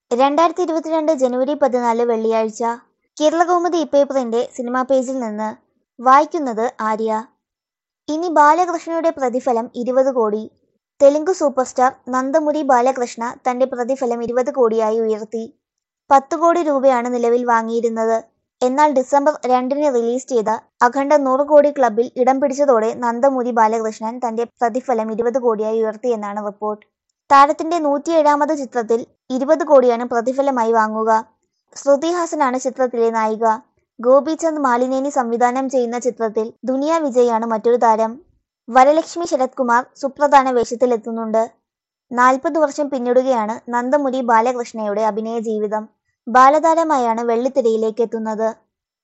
രണ്ടായിരത്തി ഇരുപത്തിരണ്ട് ജനുവരി പതിനാല് വെള്ളിയാഴ്ച കേരളകൗമുദി ഇപ്പേപ്പറിന്റെ സിനിമാ പേജിൽ നിന്ന് വായിക്കുന്നത് ആര്യ ഇനി ബാലകൃഷ്ണയുടെ പ്രതിഫലം ഇരുപത് കോടി തെലുങ്ക് സൂപ്പർ സ്റ്റാർ നന്ദമുരി ബാലകൃഷ്ണ തന്റെ പ്രതിഫലം ഇരുപത് കോടിയായി ഉയർത്തി പത്ത് കോടി രൂപയാണ് നിലവിൽ വാങ്ങിയിരുന്നത് എന്നാൽ ഡിസംബർ രണ്ടിന് റിലീസ് ചെയ്ത അഖണ്ഡ നൂറ് കോടി ക്ലബിൽ ഇടം പിടിച്ചതോടെ നന്ദമുരി ബാലകൃഷ്ണൻ തന്റെ പ്രതിഫലം ഇരുപത് കോടിയായി ഉയർത്തിയെന്നാണ് റിപ്പോർട്ട് താരത്തിന്റെ നൂറ്റിയേഴാമത് ചിത്രത്തിൽ ഇരുപത് കോടിയാണ് പ്രതിഫലമായി വാങ്ങുക ശ്രുതി ഹാസനാണ് ചിത്രത്തിലെ നായിക ഗോപിചന്ദ് മാലിനേനി സംവിധാനം ചെയ്യുന്ന ചിത്രത്തിൽ ദുനിയ വിജയാണ് മറ്റൊരു താരം വരലക്ഷ്മി ശരത് കുമാർ സുപ്രധാന വേഷത്തിലെത്തുന്നുണ്ട് നാൽപ്പത് വർഷം പിന്നിടുകയാണ് നന്ദമുരി ബാലകൃഷ്ണയുടെ അഭിനയ ജീവിതം ബാലതാരമായാണ് വെള്ളിത്തിരയിലേക്ക് എത്തുന്നത്